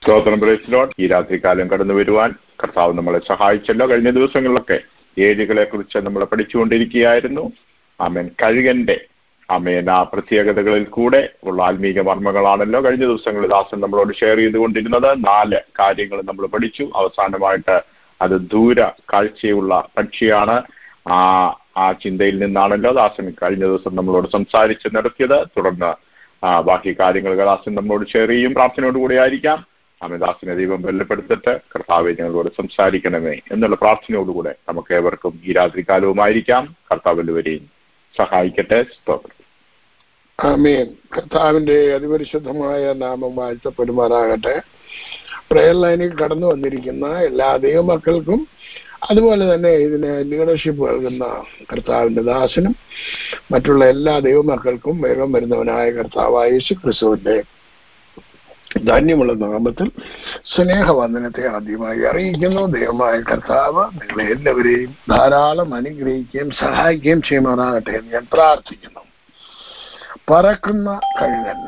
സ്തോത്രം പ്രേസിലോട്ട് ഈ രാത്രികാലം കടന്നു വരുവാൻ കർത്താവ് നമ്മളെ സഹായിച്ചല്ലോ കഴിഞ്ഞ ദിവസങ്ങളിലൊക്കെ ഏഴുകളെ കുറിച്ച് നമ്മൾ പഠിച്ചുകൊണ്ടിരിക്കുകയായിരുന്നു ആമേൻ കഴുകന്റെ ആമേൻ ആ പ്രത്യേകതകളിൽ കൂടെ ഉള്ള ആത്മീക മർമ്മങ്ങളാണല്ലോ കഴിഞ്ഞ ദിവസങ്ങളിൽ ദാസൻ നമ്മളോട് ഷെയർ ചെയ്തുകൊണ്ടിരുന്നത് നാല് കാര്യങ്ങൾ നമ്മൾ പഠിച്ചു അവസാനമായിട്ട് അത് ദൂര കാഴ്ചയുള്ള പക്ഷിയാണ് ആ ആ ചിന്തയിൽ നിന്നാണല്ലോ ദാസൻ കഴിഞ്ഞ ദിവസം നമ്മളോട് സംസാരിച്ച് നടത്തിയത് തുടർന്ന് ആ ബാക്കി കാര്യങ്ങൾ ദാസൻ നമ്മളോട് ഷെയർ ചെയ്യും പ്രാർത്ഥനയോടുകൂടി ആയിരിക്കാം അമിദാസിനെ ദൈവം ബലപ്പെടുത്തിട്ട് കർത്താവെ ഞങ്ങളോട് സംസാരിക്കണമേ എന്നുള്ള പ്രാർത്ഥനയോടുകൂടെ നമുക്ക് ഏവർക്കും ഈ രാത്രികാലവുമായിരിക്കാം കർത്താവ് എല്ലാവരെയും സഹായിക്കട്ടെ സ്തോത്രം ആമേൻ കർത്താവിന്റെ അതിപരിശുദ്ധമായ നാമം വാഴ്ത്തപ്പെടുമാറാകട്ടെ പ്രയർ ലൈനിൽ കടന്നു വന്നിരിക്കുന്ന എല്ലാ ദൈവമക്കൾക്കും അതുപോലെ തന്നെ ഇതിന് ലീഡർഷിപ്പ് നൽകുന്ന കർത്താവിന്റെ ദാസനും മറ്റുള്ള എല്ലാ ദൈവമക്കൾക്കും വേഗം വരുന്നവനായ കർത്താവായ യേശു ക്രിസ്തുവിന്റെ ധന്യമുള്ള നാമത്തിൽ സ്നേഹവന്ദനത്തെ ആദ്യമായി അറിയിക്കുന്നു ദൈവമായ കർത്താവ് നിങ്ങളെ എല്ലാവരെയും ധാരാളം അനുഗ്രഹിക്കുകയും സഹായിക്കുകയും ചെയ്യുമാറാകട്ടെ എന്ന് ഞാൻ പ്രാർത്ഥിക്കുന്നു പറക്കുന്ന കഴുകൻ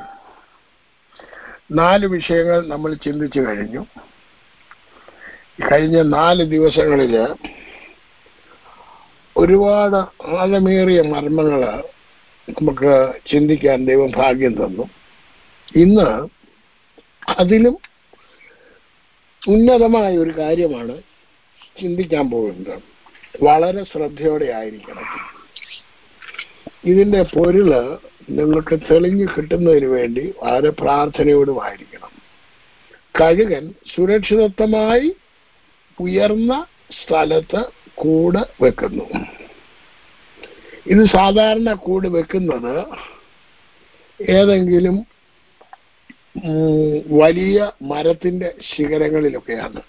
നാല് വിഷയങ്ങൾ നമ്മൾ ചിന്തിച്ചു കഴിഞ്ഞു കഴിഞ്ഞ നാല് ദിവസങ്ങളില് ഒരുപാട് ആഴമേറിയ മർമ്മങ്ങൾ നമുക്ക് ചിന്തിക്കാൻ ദൈവം ഭാഗ്യം തന്നു ഇന്ന് അതിലും ഉന്നതമായ ഒരു കാര്യമാണ് ചിന്തിക്കാൻ പോകുന്നത് വളരെ ശ്രദ്ധയോടെ ആയിരിക്കണം ഇതിന്റെ പൊരുള് നിങ്ങൾക്ക് തെളിഞ്ഞു കിട്ടുന്നതിന് വേണ്ടി വളരെ പ്രാർത്ഥനയോടുമായിരിക്കണം കഴുകൻ സുരക്ഷിതത്വമായി ഉയർന്ന സ്ഥലത്ത് കൂട് വെക്കുന്നു ഇത് സാധാരണ കൂട് വെക്കുന്നത് ഏതെങ്കിലും വലിയ മരത്തിന്റെ ശിഖരങ്ങളിലൊക്കെയാണ്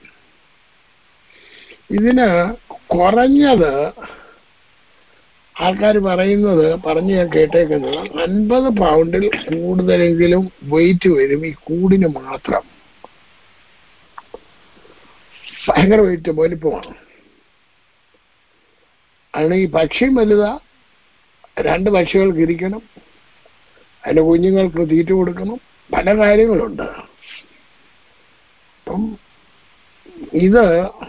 ഇതിന് കുറഞ്ഞത് ആൾക്കാർ പറയുന്നത് പറഞ്ഞ് ഞാൻ കേട്ടേക്കുന്നത് അൻപത് പൗണ്ടിൽ കൂടുതലെങ്കിലും വെയിറ്റ് വരും ഈ കൂടിന് മാത്രം ഭയങ്കര വെയിറ്റ് വലിപ്പമാണ് ആണ് ഈ പക്ഷിയും വലുതാ രണ്ട് പക്ഷികൾക്ക് ഇരിക്കണം അതിന്റെ കുഞ്ഞുങ്ങൾക്ക് തീറ്റ കൊടുക്കണം പല കാര്യങ്ങളുണ്ട് അപ്പം ഇത്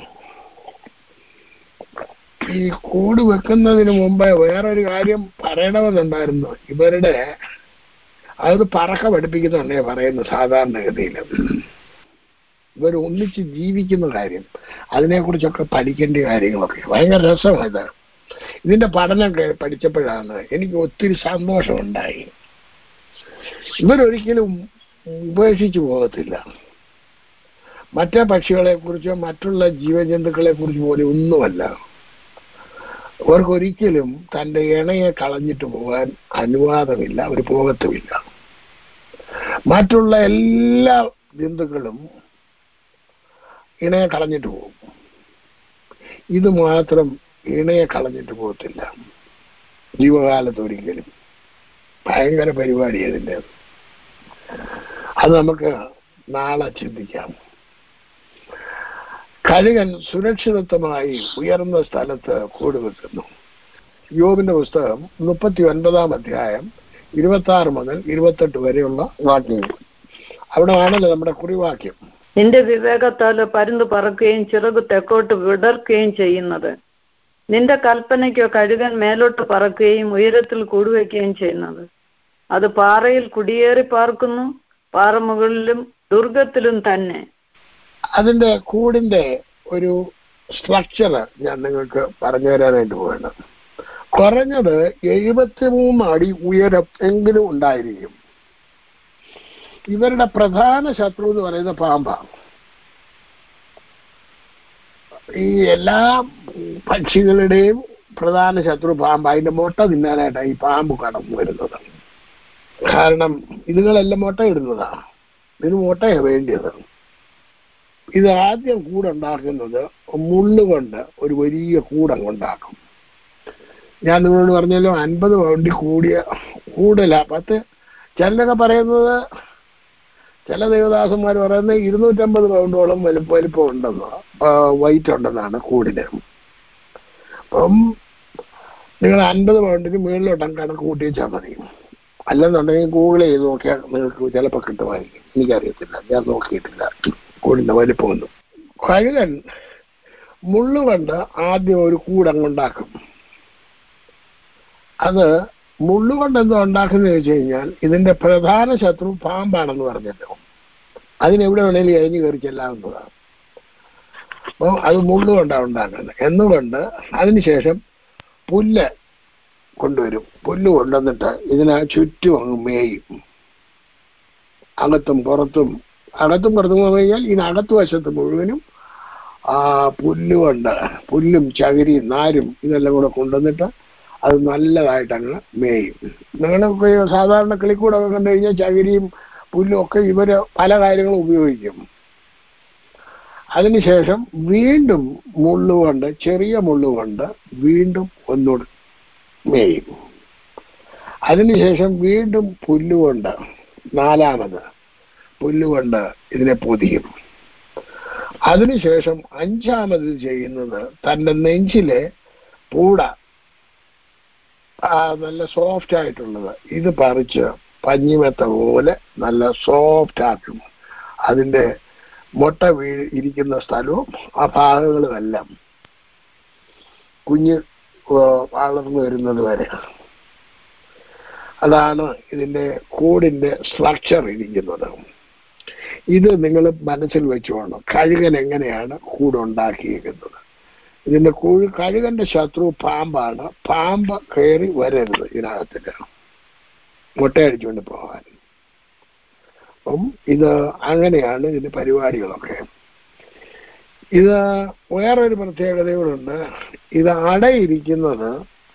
ഈ കൂട് വെക്കുന്നതിന് മുമ്പേ വേറൊരു കാര്യം പറയണമെന്നുണ്ടായിരുന്നു ഇവരുടെ അത് പറക്ക പഠിപ്പിക്കുന്നുണ്ടേ പറയുന്നു സാധാരണഗതിയിൽ ഇവർ ഒന്നിച്ച് ജീവിക്കുന്ന കാര്യം അതിനെക്കുറിച്ചൊക്കെ പഠിക്കേണ്ട കാര്യങ്ങളൊക്കെ ഭയങ്കര രസമാണ് ഇത് ഇതിന്റെ പഠനം പഠിച്ചപ്പോഴാണ് എനിക്ക് ഒത്തിരി സന്തോഷമുണ്ടായി ഇവരൊരിക്കലും ഉപേക്ഷിച്ചു പോകത്തില്ല മറ്റേ പക്ഷികളെ കുറിച്ചോ മറ്റുള്ള ജീവജന്തുക്കളെ കുറിച്ച് പോലും ഒന്നുമല്ല അവർക്കൊരിക്കലും തന്റെ ഇണയെ കളഞ്ഞിട്ട് പോകാൻ അനുവാദമില്ല അവർ പോകത്തുമില്ല മറ്റുള്ള എല്ലാ ജന്തുക്കളും ഇണയെ കളഞ്ഞിട്ട് പോകും ഇത് മാത്രം ഇണയെ കളഞ്ഞിട്ട് പോകത്തില്ല ജീവകാലത്ത് ഒരിക്കലും ഭയങ്കര പരിപാടി അതിൻ്റെ അത് നമുക്ക് നാളെ ചിന്തിക്കാം കഴുകൻ സുരക്ഷിതത്വമായി ഉയർന്ന സ്ഥലത്ത് കൂടുവെക്കുന്നു യോബിന്റെ പുസ്തകം മുപ്പത്തി ഒൻപതാം അധ്യായം ഇരുപത്തി ആറ് മുതൽ ഇരുപത്തെട്ട് വരെയുള്ള വാക്യങ്ങൾ അവിടെ ആണല്ലോ നമ്മുടെ കുറിവാക്യം നിന്റെ വിവേകത്താല് പരുന്ത് പറക്കുകയും ചിറകു തെക്കോട്ട് വിടർക്കുകയും ചെയ്യുന്നത് നിന്റെ കൽപ്പനയ്ക്കോ കഴുകൻ മേലോട്ട് പറക്കുകയും ഉയരത്തിൽ കൂടുവയ്ക്കുകയും ചെയ്യുന്നത് അത് പാറയിൽ കുടിയേറി പാർക്കുന്നു പാറമുകളിലും ദുർഗത്തിലും തന്നെ അതിന്റെ കൂടിന്റെ ഒരു സ്ട്രക്ചർ ഞാൻ നിങ്ങൾക്ക് പറഞ്ഞു തരാനായിട്ട് പോകണം കുറഞ്ഞത് എഴുപത്തിമൂന്ന് അടി ഉയരം എങ്കിലും ഉണ്ടായിരിക്കും ഇവരുടെ പ്രധാന ശത്രു എന്ന് പറയുന്ന പാമ്പാണ് ഈ എല്ലാ പക്ഷികളുടെയും പ്രധാന ശത്രു പാമ്പ് അതിന്റെ മുട്ട തിന്നാനായിട്ടാണ് ഈ പാമ്പ് കടന്നു വരുന്നത് കാരണം ഇതുങ്ങളെല്ലാം മുട്ട ഇടുന്നതാണ് ഇതിന് മുട്ടയാണ് വേണ്ടിയത് ഇത് ആദ്യം കൂടുണ്ടാക്കുന്നത് മുള്ളുകൊണ്ട് ഒരു വലിയ കൂടങ്ങുണ്ടാക്കും ഞാൻ നിങ്ങളോട് പറഞ്ഞല്ലോ അൻപത് പൗണ്ടിൽ കൂടിയ കൂടല പത്ത് ചിലരൊക്കെ പറയുന്നത് ചില ദേവദാസന്മാർ പറയുന്നത് ഇരുന്നൂറ്റമ്പത് പൗണ്ടോളം വലുപ്പ വലിപ്പം ഉണ്ടെന്ന് വൈറ്റ് ഉണ്ടെന്നാണ് കൂടിന് അപ്പം നിങ്ങൾ അൻപത് പൗണ്ടിന് മുകളിലോട്ടം കണക്ക് കൂട്ടി വെച്ചാൽ മതി അല്ലെന്നുണ്ടെങ്കിൽ ഗൂഗിൾ ചെയ്ത് നോക്കിയാൽ നിങ്ങൾക്ക് ചിലപ്പോൾ കിട്ടുമായിരിക്കും എനിക്കറിയത്തില്ല ഞാൻ നോക്കിയിട്ടില്ല കൂടിന്റെ വലിപ്പമൊന്നും കഴുകൻ മുള്ളുകൊണ്ട് ആദ്യം ഒരു കൂടങ്ങുണ്ടാക്കും അത് മുള്ളുകൊണ്ട് എന്തോ ഉണ്ടാക്കുന്നത് വെച്ച് കഴിഞ്ഞാൽ ഇതിന്റെ പ്രധാന ശത്രു പാമ്പാണെന്ന് പറഞ്ഞല്ലോ അതിനെവിടെ വേണേലും എഴിഞ്ഞു കയറി ചെല്ലാവുന്നതാണ് അപ്പം അത് മുള്ളുകൊണ്ടാണ് ഉണ്ടാക്കുന്നത് എന്നുകൊണ്ട് അതിനുശേഷം പുല്ല് കൊണ്ടുവരും പുല്ല് കൊണ്ടുവന്നിട്ട് ഇതിനെ ചുറ്റും അങ്ങ് മേയും അകത്തും പുറത്തും അകത്തും പുറത്തും പോയി കഴിഞ്ഞാൽ ഇതിനകത്ത് വശത്ത് മുഴുവനും ആ പുല്ലുകൊണ്ട് പുല്ലും ചകിരിയും നാരും ഇതെല്ലാം കൂടെ കൊണ്ടുവന്നിട്ട് അത് നല്ലതായിട്ട് അങ്ങ് മേയും നിങ്ങൾ സാധാരണ കിളിക്കൂടൊക്കെ കണ്ടു കഴിഞ്ഞാൽ ചകിരിയും പുല്ലും ഒക്കെ ഇവര് പല കാര്യങ്ങളും ഉപയോഗിക്കും അതിനുശേഷം വീണ്ടും മുള്ളുകൊണ്ട് ചെറിയ മുള്ളുകൊണ്ട് വീണ്ടും ഒന്നുകൂടെ മേയും അതിനുശേഷം വീണ്ടും പുല്ലുകൊണ്ട് നാലാമത് പുല്ലുകൊണ്ട് ഇതിനെ പൊതിയും അതിനുശേഷം അഞ്ചാമത് ചെയ്യുന്നത് തന്റെ നെഞ്ചിലെ പൂട ആ നല്ല സോഫ്റ്റ് ആയിട്ടുള്ളത് ഇത് പറിച്ച് പഞ്ഞിമെത്ത പോലെ നല്ല സോഫ്റ്റ് ആക്കും അതിന്റെ മുട്ട വീ ഇരിക്കുന്ന സ്ഥലവും ആ ഭാഗങ്ങളും എല്ലാം കുഞ്ഞ് വളർന്നു വരുന്നത് വരെ അതാണ് ഇതിന്റെ കൂടിന്റെ സ്ട്രക്ചർ ഇരിക്കുന്നത് ഇത് നിങ്ങൾ മനസ്സിൽ വെച്ചുകൊള്ളണം കഴുകൻ എങ്ങനെയാണ് കൂടുണ്ടാക്കിയിരിക്കുന്നത് ഇതിന്റെ കുഴി കഴുകന്റെ ശത്രു പാമ്പാണ് പാമ്പ് കയറി വരരുത് ഇതിനകത്തില് മുട്ടയടിച്ചുകൊണ്ട് പോകാൻ അപ്പം ഇത് അങ്ങനെയാണ് ഇതിന്റെ പരിപാടികളൊക്കെ ഇത് വേറൊരു പ്രത്യേകതയോടുണ്ട് ഇത് അടയിരിക്കുന്നത്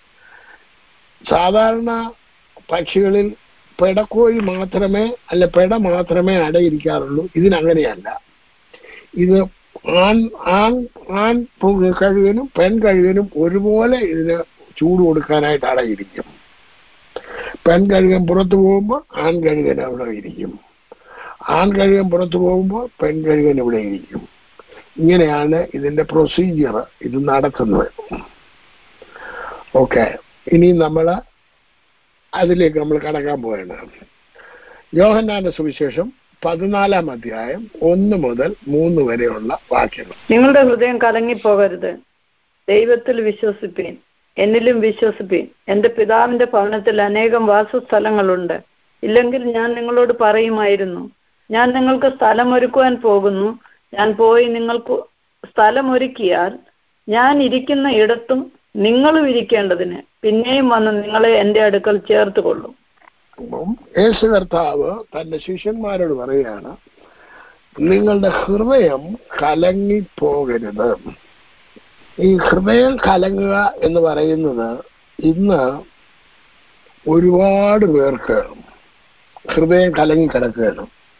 സാധാരണ പക്ഷികളിൽ പെടക്കോഴി മാത്രമേ അല്ല പെട മാത്രമേ അടയിരിക്കാറുള്ളൂ ഇതിനങ്ങനെയല്ല ഇത് ആൺ ആൺ ആൺ കഴുകനും പെൺ കഴുകനും ഒരുപോലെ ഇതിന് ചൂട് കൊടുക്കാനായിട്ട് അടയിരിക്കും പെൺ കഴുകൻ പുറത്തു പോകുമ്പോൾ ആൺ കഴുകൻ അവിടെ ഇരിക്കും ആൺ കഴുകൻ പുറത്തു പോകുമ്പോൾ പെൺ കഴുകൻ ഇവിടെ ഇരിക്കും ഇങ്ങനെയാണ് ഇതിന്റെ പ്രൊസീജിയർ ഇത് നടത്തുന്നത് ഓക്കെ ഇനി നമ്മൾ അതിലേക്ക് നമ്മൾ കടക്കാൻ പോവുകയാണ് യോഹന്നാന്റെ സുവിശേഷം പതിനാലാം അധ്യായം ഒന്ന് മുതൽ മൂന്ന് വരെയുള്ള വാക്യങ്ങൾ നിങ്ങളുടെ ഹൃദയം കലങ്ങിപ്പോകരുത് ദൈവത്തിൽ വിശ്വസിപ്പീൻ എന്നിലും വിശ്വസിപ്പീൻ എന്റെ പിതാവിന്റെ ഭവനത്തിൽ അനേകം വാസസ്ഥലങ്ങളുണ്ട് ഇല്ലെങ്കിൽ ഞാൻ നിങ്ങളോട് പറയുമായിരുന്നു ഞാൻ നിങ്ങൾക്ക് സ്ഥലമൊരുക്കുവാൻ പോകുന്നു ഞാൻ പോയി നിങ്ങൾക്ക് സ്ഥലമൊരുക്കിയാൽ ഞാൻ ഇരിക്കുന്ന ഇടത്തും നിങ്ങളും ഇരിക്കേണ്ടതിന് പിന്നെയും വന്ന് നിങ്ങളെ എന്റെ അടുക്കൽ ചേർത്ത് കൊള്ളും അപ്പം യേശു കർത്താവ് തന്റെ ശിഷ്യന്മാരോട് പറയുകയാണ് നിങ്ങളുടെ ഹൃദയം കലങ്ങിപ്പോകരുത് ഈ ഹൃദയം കലങ്ങുക എന്ന് പറയുന്നത് ഇന്ന് ഒരുപാട് പേർക്ക് ഹൃദയം കലങ്ങി കിടക്കുകയാണ്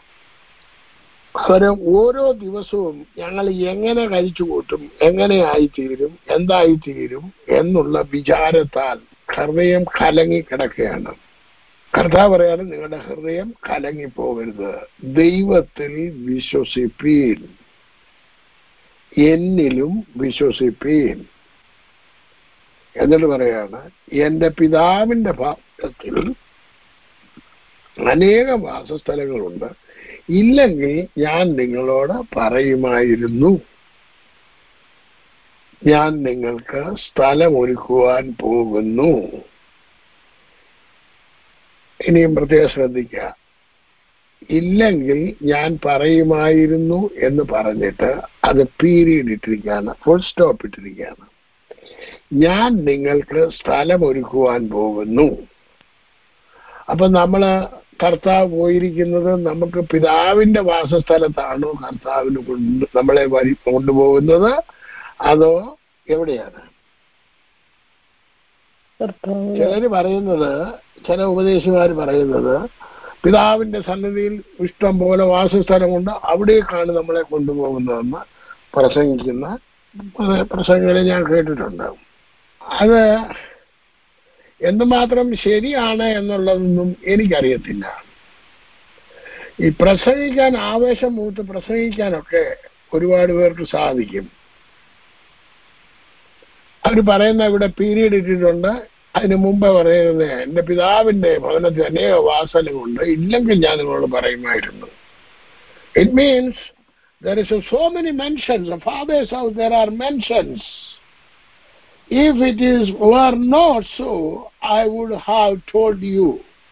അവര് ഓരോ ദിവസവും ഞങ്ങൾ എങ്ങനെ കഴിച്ചു കൂട്ടും എങ്ങനെ ആയിത്തീരും എന്തായിത്തീരും എന്നുള്ള വിചാരത്താൽ ഹൃദയം കലങ്ങി കിടക്കുകയാണ് കർത്താവ് പറയാണ് നിങ്ങളുടെ ഹൃദയം കലങ്ങിപ്പോകരുത് ദൈവത്തിൽ വിശ്വസിപ്പീൻ എന്നിലും വിശ്വസിപ്പീൻ എന്നിട്ട് പറയാണ് എന്റെ പിതാവിന്റെ ഭാഗത്തിൽ അനേകം വാസസ്ഥലങ്ങളുണ്ട് ഇല്ലെങ്കിൽ ഞാൻ നിങ്ങളോട് പറയുമായിരുന്നു ഞാൻ നിങ്ങൾക്ക് സ്ഥലമൊരുക്കുവാൻ പോകുന്നു ഇനിയും പ്രത്യേകം ശ്രദ്ധിക്കുക ഇല്ലെങ്കിൽ ഞാൻ പറയുമായിരുന്നു എന്ന് പറഞ്ഞിട്ട് അത് പീരീഡ് ഇട്ടിരിക്കുകയാണ് ഫുൾ സ്റ്റോപ്പ് ഇട്ടിരിക്കുകയാണ് ഞാൻ നിങ്ങൾക്ക് സ്ഥലമൊരുക്കുവാൻ പോകുന്നു അപ്പൊ നമ്മള് കർത്താവ് പോയിരിക്കുന്നത് നമുക്ക് പിതാവിന്റെ വാസസ്ഥലത്താണോ കർത്താവിന് കൊണ്ട് നമ്മളെ വരി കൊണ്ടുപോകുന്നത് അതോ എവിടെയാണ് ചിലര് പറയുന്നത് ചില ഉപദേശിമാർ പറയുന്നത് പിതാവിന്റെ സന്നിധിയിൽ ഇഷ്ടം പോലെ വാസസ്ഥലമുണ്ട് അവിടേക്കാണ് നമ്മളെ കൊണ്ടുപോകുന്നതെന്ന് പ്രസംഗിക്കുന്ന പ്രസംഗങ്ങളെ ഞാൻ കേട്ടിട്ടുണ്ട് അത് എന്തുമാത്രം ശരിയാണ് എന്നുള്ളതൊന്നും എനിക്കറിയത്തില്ല ഈ പ്രസംഗിക്കാൻ ആവേശം മൂത്ത് പ്രസംഗിക്കാനൊക്കെ ഒരുപാട് പേർക്ക് സാധിക്കും അവർ പറയുന്ന ഇവിടെ പീരീഡ് ഇട്ടിട്ടുണ്ട് അതിന് മുമ്പ് പറയുന്നത് എന്റെ പിതാവിന്റെ ഭവനത്തിൽ അനേക വാസനമുണ്ട് ഇല്ലെങ്കിൽ ഞാൻ നിങ്ങളോട് പറയുമായിരുന്നു it means there is so many mentions. The Father's house, there are mentions. If it is were not so, I would have told you.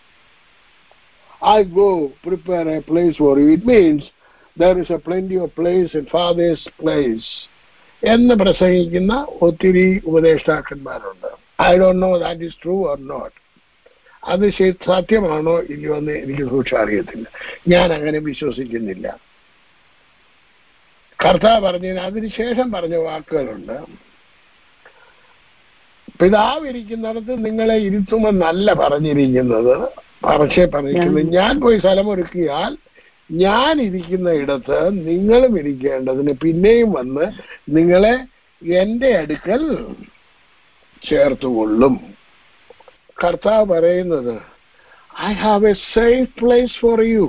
I go prepare a place for you. It means there is a plenty of place in Father's place. എന്ന് പ്രസംഗിക്കുന്ന ഒത്തിരി ഉപദേഷ്ടാക്കന്മാരുണ്ട് I don't know that is true or not അത് ശരി- സത്യമാണോ ഇല്ലയോ എന്ന് എനിക്ക് സൂക്ഷം അറിയത്തില്ല ഞാൻ അങ്ങനെ വിശ്വസിക്കുന്നില്ല കർത്താവ് പറഞ്ഞതിന് അതിനുശേഷം പറഞ്ഞ വാക്കുകളുണ്ട് പിതാവ് ഇരിക്കുന്നിടത്ത് നിങ്ങളെ ഇരുത്തുമെന്നല്ല പറഞ്ഞിരിക്കുന്നത് പക്ഷേ പറഞ്ഞിരിക്കുന്നത് ഞാൻ പോയി സ്ഥലമൊരുക്കിയാൽ ഞാൻ ഇരിക്കുന്ന ഇടത്ത് നിങ്ങളും ഇരിക്കേണ്ടതിന് പിന്നെയും വന്ന് നിങ്ങളെ എന്റെ അടുക്കൽ ചേർത്തുകൊള്ളും കർത്താവ് പറയുന്നത് I have a safe place for you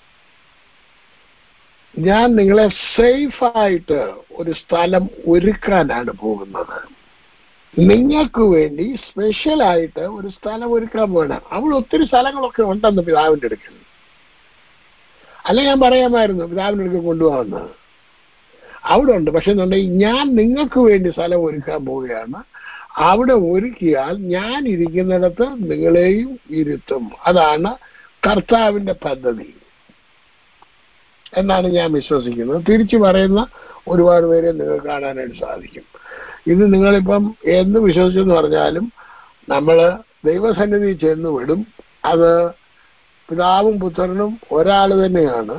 ഞാൻ നിങ്ങളെ സേഫായിട്ട് ഒരു സ്ഥലം ഒരുക്കാനാണ് പോകുന്നത് നിങ്ങൾക്ക് വേണ്ടി സ്പെഷ്യലായിട്ട് ഒരു സ്ഥലം ഒരുക്കാൻ പോകണം അവിടെ ഒത്തിരി സ്ഥലങ്ങളൊക്കെ ഉണ്ടെന്ന് പിതാവിന്റെ അടുക്കൽ അല്ല ഞാൻ പറയാമായിരുന്നു പിതാവിന്റെ അടുക്കൽ കൊണ്ടുപോകാമെന്ന് അവിടെ ഉണ്ട് പക്ഷെ എന്നുണ്ടെങ്കിൽ ഞാൻ നിങ്ങൾക്ക് വേണ്ടി സ്ഥലം ഒരുക്കാൻ പോവുകയാണ് അവിടെ ഒരുക്കിയാൽ ഞാൻ ഇരിക്കുന്നിടത്ത് നിങ്ങളെയും ഇരുത്തും അതാണ് കർത്താവിന്റെ പദ്ധതി എന്നാണ് ഞാൻ വിശ്വസിക്കുന്നത് തിരിച്ചു പറയുന്ന ഒരുപാട് പേരെ നിങ്ങൾക്ക് കാണാനായിട്ട് സാധിക്കും ഇത് നിങ്ങളിപ്പം എന്ത് വിശ്വസിച്ചെന്ന് പറഞ്ഞാലും നമ്മൾ ദൈവസന്നിധി ചെന്ന് വിടും അത് പിതാവും പുത്രനും ഒരാൾ തന്നെയാണ്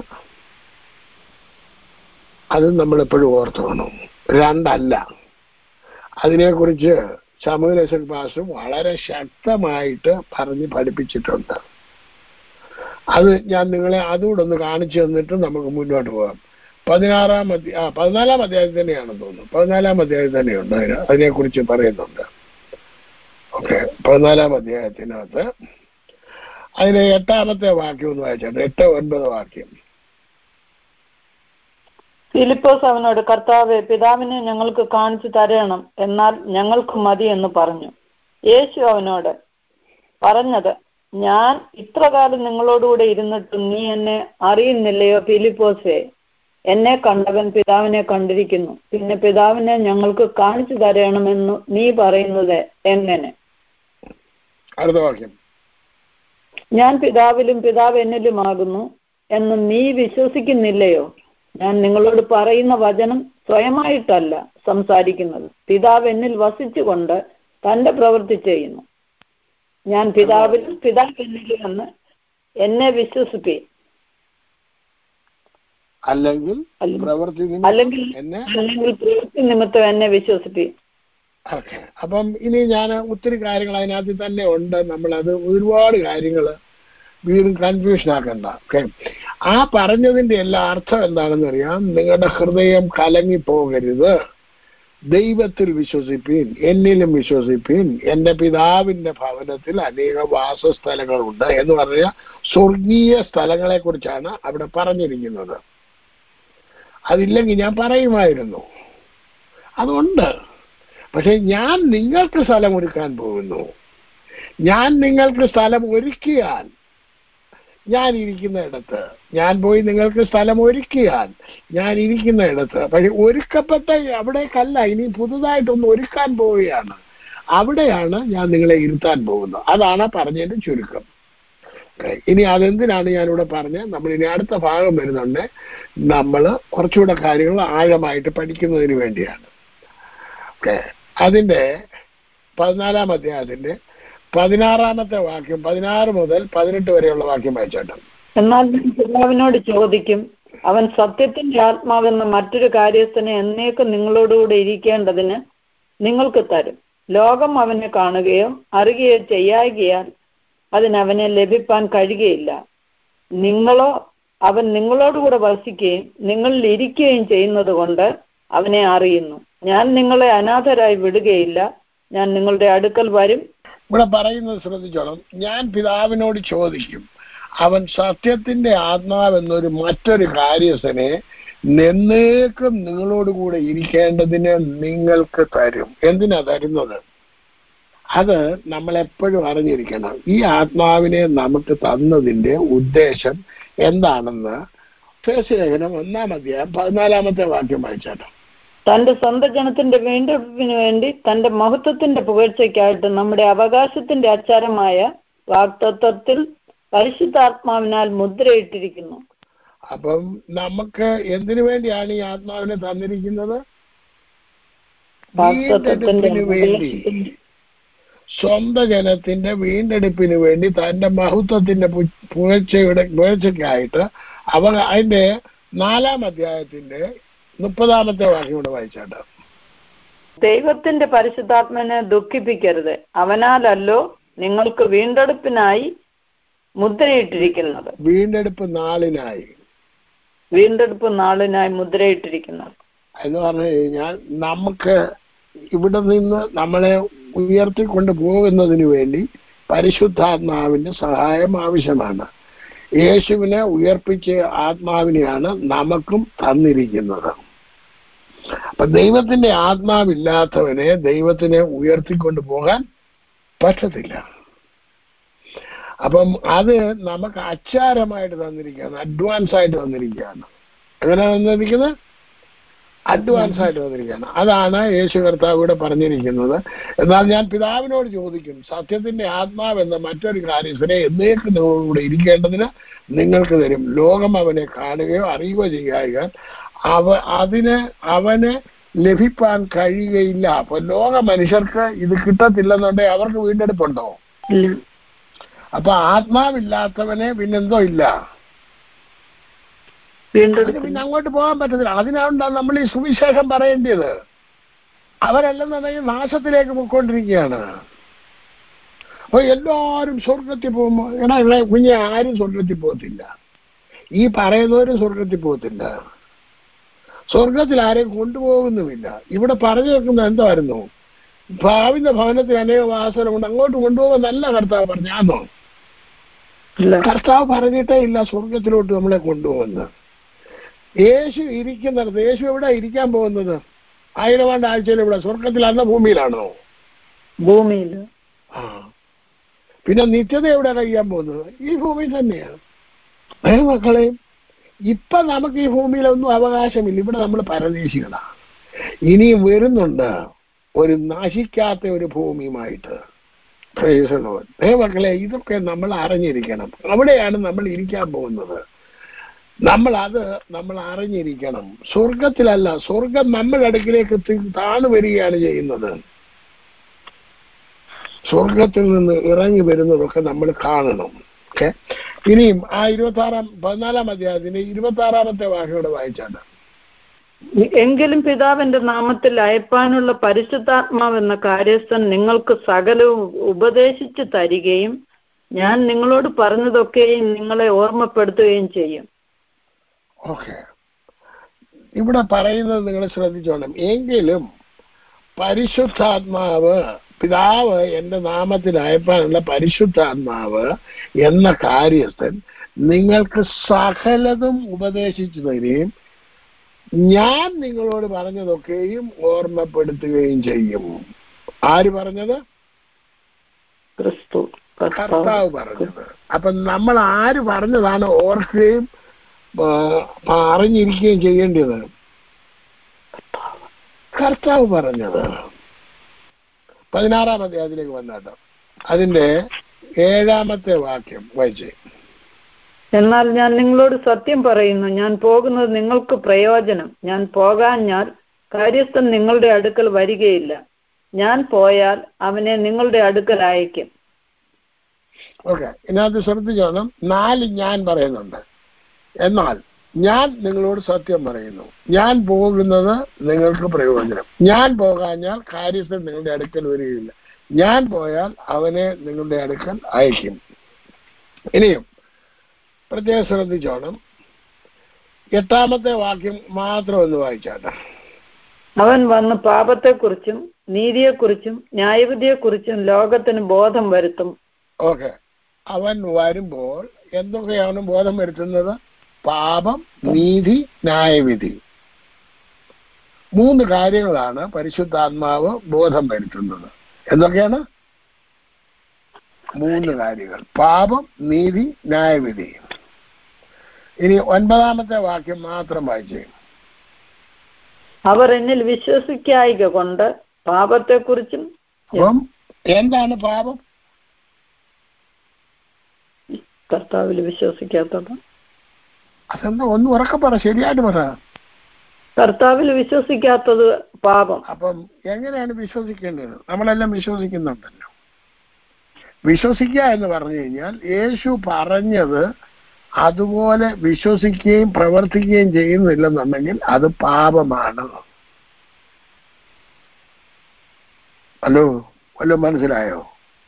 അത് നമ്മൾ എപ്പോഴും ഓർത്തോണം രണ്ടല്ല അതിനെക്കുറിച്ച് ശമുലസൻ പാസും വളരെ ശക്തമായിട്ട് പറഞ്ഞ് പഠിപ്പിച്ചിട്ടുണ്ട് അത് ഞാൻ നിങ്ങളെ അതുകൂടെ ഒന്ന് കാണിച്ചു തന്നിട്ട് നമുക്ക് മുന്നോട്ട് പോകാം പതിനാറാം അധ്യായ ആ പതിനാലാം അധ്യായം തന്നെയാണെന്ന് തോന്നുന്നു പതിനാലാം അധ്യായം തന്നെയുണ്ട് അതിന് അതിനെക്കുറിച്ച് പറയുന്നുണ്ട് ഓക്കെ പതിനാലാം അധ്യായത്തിനകത്ത് അതിലെ എട്ടാമത്തെ വാക്യം ഒന്ന് വായിച്ചോട്ടെ എട്ട് ഒൻപത് വാക്യം ഫിലിപ്പോസ് അവനോട് കർത്താവെ പിതാവിനെ ഞങ്ങൾക്ക് കാണിച്ചു തരണം എന്നാൽ ഞങ്ങൾക്ക് മതി എന്ന് പറഞ്ഞു യേശു അവനോട് പറഞ്ഞത് ഞാൻ ഇത്ര കാലം നിങ്ങളോടുകൂടെ ഇരുന്നിട്ടും നീ എന്നെ അറിയുന്നില്ലയോ ഫിലിപ്പോസേ എന്നെ കണ്ടവൻ പിതാവിനെ കണ്ടിരിക്കുന്നു പിന്നെ പിതാവിനെ ഞങ്ങൾക്ക് കാണിച്ചു തരണമെന്ന് നീ പറയുന്നത് എങ്ങനെ അടുത്ത വാക്യം ഞാൻ പിതാവിലും പിതാവ് എന്നിലുമാകുന്നു എന്ന് നീ വിശ്വസിക്കുന്നില്ലയോ ഞാൻ നിങ്ങളോട് പറയുന്ന വചനം സ്വയമായിട്ടല്ല സംസാരിക്കുന്നത് പിതാവ് എന്നിൽ വസിച്ചുകൊണ്ട് തന്റെ പ്രവൃത്തി ചെയ്യുന്നു ഞാൻ പിതാവിലും പിതാവ് എന്നിലും എന്ന് എന്നെ വിശ്വസിപ്പി അല്ലെങ്കിൽ അല്ലെങ്കിൽ- പ്രവൃത്തി അല്ലെങ്കിൽ എന്നെ അല്ലെങ്കിൽ പ്രവൃത്തി നിമിത്തം എന്നെ വിശ്വസിപ്പി ഓക്കെ അപ്പം ഇനി ഞാൻ ഒത്തിരി കാര്യങ്ങൾ അതിനകത്ത് തന്നെ ഉണ്ട് നമ്മളത് ഒരുപാട് കാര്യങ്ങൾ വീണ്ടും കൺഫ്യൂഷൻ ആക്കണ്ട ഓക്കെ ആ പറഞ്ഞതിന്റെ എല്ലാ അർത്ഥം എന്താണെന്ന് അറിയാം നിങ്ങളുടെ ഹൃദയം കലങ്ങി പോകരുത് ദൈവത്തിൽ വിശ്വസിപ്പീൻ എന്നിലും വിശ്വസിപ്പീൻ എന്റെ പിതാവിന്റെ ഭവനത്തിൽ അനേക വാസസ്ഥലങ്ങളുണ്ട് എന്ന് പറഞ്ഞ സ്വർഗീയ സ്ഥലങ്ങളെ കുറിച്ചാണ് അവിടെ പറഞ്ഞിരിക്കുന്നത് അതില്ലെങ്കിൽ ഞാൻ പറയുമായിരുന്നു അതുണ്ട് പക്ഷെ ഞാൻ നിങ്ങൾക്ക് സ്ഥലം ഒരുക്കാൻ പോകുന്നു ഞാൻ നിങ്ങൾക്ക് സ്ഥലം ഒരുക്കിയാൽ ഞാൻ ഇരിക്കുന്ന ഇടത്ത് ഞാൻ പോയി നിങ്ങൾക്ക് സ്ഥലം ഒരുക്കിയാൽ ഞാൻ ഇരിക്കുന്ന ഇടത്ത് പക്ഷെ ഒരുക്കപ്പെട്ട അവിടേക്കല്ല ഇനി പുതുതായിട്ടൊന്ന് ഒരുക്കാൻ പോവുകയാണ് അവിടെയാണ് ഞാൻ നിങ്ങളെ ഇരുത്താൻ പോകുന്നത് അതാണ് പറഞ്ഞതിന്റെ ചുരുക്കം Okay. ഇനി അതെന്തിനാണ് ഞാനിവിടെ പറഞ്ഞത് നമ്മൾ ഇനി അടുത്ത ഭാഗം വരുന്നുണ്ട് നമ്മൾ കുറച്ചുകൂടെ കാര്യങ്ങൾ ആഴമായിട്ട് പഠിക്കുന്നതിന് വേണ്ടിയാണ് ഓക്കെ അതിന്റെ പതിനാലാം അധ്യായത്തിന്റെ പതിനാറാമത്തെ വാക്യം പതിനാറ് മുതൽ പതിനെട്ട് വരെയുള്ള വാക്യം വായിച്ചോട്ടെ എന്നാൽ ഞാൻ പിതാവിനോട് ചോദിക്കും അവൻ സത്യത്തിന്റെ ആത്മാവെന്ന മറ്റൊരു കാര്യസ്ഥനെ എന്നേക്കും നിങ്ങളോടുകൂടെ ഇരിക്കേണ്ടതിന് നിങ്ങൾക്ക് തരും ലോകം അവനെ കാണുകയോ അറിയുകയോ ചെയ്യാകിയാൽ അതിനവനെ ലഭിപ്പാൻ കഴിയുകയില്ല നിങ്ങളോ അവൻ നിങ്ങളോടുകൂടെ വസിക്കുകയും നിങ്ങളിൽ ഇരിക്കുകയും ചെയ്യുന്നത് കൊണ്ട് അവനെ അറിയുന്നു ഞാൻ നിങ്ങളെ അനാഥരായി വിടുകയില്ല ഞാൻ നിങ്ങളുടെ അടുക്കൽ വരും ഇവിടെ പറയുന്നത് ശ്രദ്ധിച്ചോളം ഞാൻ പിതാവിനോട് ചോദിക്കും അവൻ സത്യത്തിന്റെ ആത്മാവെന്നൊരു മറ്റൊരു കാര്യസ്ഥനെ എന്നേക്കും നിങ്ങളോട് കൂടെ ഇരിക്കേണ്ടതിന് നിങ്ങൾക്ക് തരും എന്തിനാ തരുന്നത് അത് നമ്മൾ എപ്പോഴും അറിഞ്ഞിരിക്കണം ഈ ആത്മാവിനെ നമുക്ക് തന്നതിന്റെ ഉദ്ദേശം എന്താണെന്ന് ലേഖനം ഒന്നാം അധ്യായം പതിനാലാമത്തെ വാക്യം വായിച്ചാട്ടോ തന്റെ സ്വന്തം ജനത്തിന്റെ വീണ്ടെടുപ്പിന് വേണ്ടി തന്റെ മഹത്വത്തിന്റെ പുകഴ്ചയ്ക്കായിട്ട് നമ്മുടെ അവകാശത്തിന്റെ അച്ചാരമായ വാക്തത്വത്തിൽ പരിശുദ്ധാത്മാവിനാൽ മുദ്രയിട്ടിരിക്കുന്നു അപ്പം നമുക്ക് എന്തിനു വേണ്ടിയാണ് ഈ ആത്മാവിനെ തന്നിരിക്കുന്നത് വാക്തത്വത്തിന്റെ വീണ്ടെടുപ്പിന് വേണ്ടി ഉപദേശത്തിന്റെ സ്വന്തം ജനത്തിന്റെ വീണ്ടെടുപ്പിന് വേണ്ടി തന്റെ മഹത്വത്തിന്റെ പു- പുകഴ്ചയുടെ പുകഴ്ചയ്ക്കായിട്ട് അവ അതിന്റെ നാലാം അധ്യായത്തിന്റെ മുപ്പതാമത്തെ വാക്യം കൂടെ വായിച്ചാട്ടോ ദൈവത്തിന്റെ പരിശുദ്ധാത്മനെ ദുഃഖിപ്പിക്കരുത് അവനാലല്ലോ നിങ്ങൾക്ക് വീണ്ടെടുപ്പിനായി മുദ്രയിട്ടിരിക്കുന്നത് വീണ്ടെടുപ്പ് നാളിനായി വീണ്ടെടുപ്പ് നാളിനായി മുദ്രയിട്ടിരിക്കുന്നത് എന്ന് പറഞ്ഞു കഴിഞ്ഞാൽ നമുക്ക് ഇവിടെ നിന്ന് നമ്മളെ ഉയർത്തിക്കൊണ്ട് പോകുന്നതിന് വേണ്ടി പരിശുദ്ധാത്മാവിന്റെ സഹായം ആവശ്യമാണ് യേശുവിനെ ഉയർപ്പിച്ച ആത്മാവിനെയാണ് നമുക്കും തന്നിരിക്കുന്നത് അപ്പൊ ദൈവത്തിന്റെ ആത്മാവില്ലാത്തവനെ ദൈവത്തിനെ ഉയർത്തിക്കൊണ്ട് പോകാൻ പറ്റത്തില്ല അപ്പം അത് നമുക്ക് അച്ചാരമായിട്ട് തന്നിരിക്കുകയാണ് അഡ്വാൻസ് ആയിട്ട് തന്നിരിക്കുകയാണ് എങ്ങനെയാണ് തന്നിരിക്കുന്നത് അഡ്വാൻസ് ആയിട്ട് വന്നിരിക്കുകയാണ് അതാണ് യേശു കർത്താവ് ഇവിടെ പറഞ്ഞിരിക്കുന്നത് എന്നാൽ ഞാൻ പിതാവിനോട് ചോദിക്കും സത്യത്തിന്റെ ആത്മാവ് എന്ന മറ്റൊരു കാര്യത്തിനെ എന്നേക്ക് നിങ്ങളോടുകൂടെ ഇരിക്കേണ്ടതിന് നിങ്ങൾക്ക് തരും ലോകം അവനെ കാണുകയോ അറിയുകയോ ചെയ്യുക അവ അതിന് അവന് ലഭിപ്പാൻ കഴിയുകയില്ല അപ്പൊ ലോക മനുഷ്യർക്ക് ഇത് കിട്ടത്തില്ലെന്നുണ്ടെങ്കിൽ അവർക്ക് വീണ്ടെടുപ്പുണ്ടോ ഇല്ല അപ്പൊ ആത്മാവില്ലാത്തവനെ പിന്നെന്തോ ഇല്ല അതിന് വീണ്ടെടുപ്പ് പിന്നെ അങ്ങോട്ട് പോകാൻ പറ്റത്തില്ല അതിനാണ്ടാണ് നമ്മൾ ഈ സുവിശേഷം പറയേണ്ടത് അവരല്ലെന്നുണ്ടെങ്കിൽ നാശത്തിലേക്ക് പോയിക്കൊണ്ടിരിക്കുകയാണ് അപ്പൊ എല്ലാവരും സ്വർഗത്തിൽ പോകുമ്പോ എടാ ഇവിടെ കുഞ്ഞെ ആരും സ്വർഗത്തിൽ പോകത്തില്ല ഈ പറയുന്നവരും സ്വർഗത്തിൽ പോകത്തില്ല സ്വർഗത്തിൽ ആരെയും കൊണ്ടുപോകുന്നുമില്ല ഇവിടെ പറഞ്ഞു വെക്കുന്നത് എന്തായിരുന്നു ഭാവിന്റെ ഭവനത്തിൽ അനേക വാസനമുണ്ട് അങ്ങോട്ട് കൊണ്ടുപോകാൻ നല്ല കർത്താവ് പറഞ്ഞാന്നോ ഇല്ല കർത്താവ് പറഞ്ഞിട്ടേ ഇല്ല സ്വർഗത്തിലോട്ട് നമ്മളെ കൊണ്ടുപോകുന്നത് യേശു ഇരിക്കുന്നിടത്ത് യേശു എവിടെ ഇരിക്കാൻ പോകുന്നത് ആയിരമാണ്ട് ആഴ്ചയിൽ ഇവിടെ സ്വർഗത്തിൽ അന്ന ഭൂമിയിലാണോ ഭൂമിയിൽ ആ പിന്നെ നിത്യത എവിടെ കഴിയാൻ പോകുന്നത് ഈ ഭൂമിയിൽ തന്നെയാണ് ഏ മക്കളെ ഇപ്പൊ നമുക്ക് ഈ ഭൂമിയിലൊന്നും അവകാശമില്ല ഇവിടെ നമ്മൾ പരദേശികളാണ് ഇനിയും വരുന്നുണ്ട് ഒരു നശിക്കാത്ത ഒരു ഭൂമിയുമായിട്ട് Praise the Lord. ഏ മക്കളെ ഇതൊക്കെ നമ്മൾ അറിഞ്ഞിരിക്കണം അവിടെയാണ് നമ്മൾ ഇരിക്കാൻ പോകുന്നത് നമ്മൾ അത് നമ്മൾ അറിഞ്ഞിരിക്കണം സ്വർഗത്തിലല്ല സ്വർഗം നമ്മുടെ അടുക്കിലേക്ക് തി- താണു വരികയാണ് ചെയ്യുന്നത് സ്വർഗത്തിൽ നിന്ന് ഇറങ്ങി വരുന്നതൊക്കെ നമ്മൾ കാണണം ഓക്കെ ഇനിയും ആ ഇരുപത്തി ആറാം പതിനാലാം അധ്യായത്തിന്റെ ഇരുപത്തി ആറാമത്തെ വാക്യോടെ വായിച്ചാണ് എങ്കിലും പിതാവിന്റെ നാമത്തിൽ അയപ്പാനുള്ള പരിശുദ്ധാത്മാവെന്ന കാര്യസ്ഥൻ നിങ്ങൾക്ക് സകലവും ഉപദേശിച്ചു തരികയും ഞാൻ നിങ്ങളോട് പറഞ്ഞതൊക്കെയും നിങ്ങളെ ഓർമ്മപ്പെടുത്തുകയും ചെയ്യും ഓക്കെ ഇവിടെ പറയുന്നത് നിങ്ങൾ ശ്രദ്ധിച്ചോണം എങ്കിലും പരിശുദ്ധാത്മാവ് പിതാവ് എന്റെ നാമത്തിൽ അയപ്പാനുള്ള പരിശുദ്ധാത്മാവ് എന്ന കാര്യസ്ഥൻ നിങ്ങൾക്ക് സകലതും ഉപദേശിച്ചു തരികയും ഞാൻ നിങ്ങളോട് പറഞ്ഞതൊക്കെയും ഓർമ്മപ്പെടുത്തുകയും ചെയ്യും ആര് പറഞ്ഞത് ക്രിസ്തു കർത്താവ് പറഞ്ഞത് അപ്പൊ നമ്മൾ ആര് പറഞ്ഞതാണ് ഓർക്കുകയും ആ, അറിഞ്ഞിരിക്കുകയും ചെയ്യേണ്ടത് കർത്താവ് പറഞ്ഞത് പതിനാറാം അധ്യായത്തിലേക്ക് വന്നാട്ടോ അതിന്റെ ഏഴാമത്തെ വാക്യം വായിച്ചേ എന്നാൽ ഞാൻ നിങ്ങളോട് സത്യം പറയുന്നു ഞാൻ പോകുന്നത് നിങ്ങൾക്ക് പ്രയോജനം ഞാൻ പോകാഞ്ഞാൽ കാര്യസ്ഥൻ നിങ്ങളുടെ അടുക്കൽ വരികയില്ല ഞാൻ പോയാൽ അവനെ നിങ്ങളുടെ അടുക്കൽ അയക്കും ഓക്കെ ഇതിനകത്ത് ശ്രദ്ധിച്ചോണം നാല് ഞാൻ പറയുന്നുണ്ട് എന്നാൽ ഞാൻ നിങ്ങളോട് സത്യം പറയുന്നു ഞാൻ പോകുന്നത് നിങ്ങൾക്ക് പ്രയോജനം ഞാൻ പോകാഞ്ഞാൽ കാര്യസ്ഥൻ നിങ്ങളുടെ അടുക്കൽ വരികയില്ല ഞാൻ പോയാൽ അവനെ നിങ്ങളുടെ അടുക്കൽ അയക്കും ഇനിയും പ്രത്യേകം ശ്രദ്ധിച്ചോണം എട്ടാമത്തെ വാക്യം മാത്രം ഒന്ന് വായിച്ചാട്ടെ അവൻ വന്ന് പാപത്തെക്കുറിച്ചും നീതിയെക്കുറിച്ചും ന്യായവിധിയെക്കുറിച്ചും ലോകത്തിന് ബോധം വരുത്തും ഓക്കെ അവൻ വരുമ്പോൾ എന്തൊക്കെയാണ് ബോധം വരുത്തുന്നത് പാപം നീതി ന്യായവിധി മൂന്ന് കാര്യങ്ങളാണ് പരിശുദ്ധാത്മാവ് ബോധം വരുത്തുന്നത് എന്തൊക്കെയാണ് മൂന്ന് കാര്യങ്ങൾ പാപം നീതി ന്യായവിധി ഇനി ഒൻപതാമത്തെ വാക്യം മാത്രം വായിച്ചേ അവർ എന്നിൽ വിശ്വസിക്കായിക കൊണ്ട് പാപത്തെക്കുറിച്ചും അപ്പം എന്താണ് പാപം കർത്താവിൽ വിശ്വസിക്കാത്തത് അതെന്താ ഒന്ന് ഉറക്കെ പറ ശരിയായിട്ട് പറ കർത്താവിൽ വിശ്വസിക്കാത്തത് പാപം അപ്പം എങ്ങനെയാണ് വിശ്വസിക്കേണ്ടത് നമ്മളെല്ലാം വിശ്വസിക്കുന്നുണ്ടല്ലോ വിശ്വസിക്കുക എന്ന് പറഞ്ഞു കഴിഞ്ഞാൽ യേശു പറഞ്ഞത് അതുപോലെ വിശ്വസിക്കുകയും പ്രവർത്തിക്കുകയും ചെയ്യുന്നില്ലെന്നുണ്ടെങ്കിൽ അത് പാപമാണ് ഹലോ വല്ലോ മനസ്സിലായോ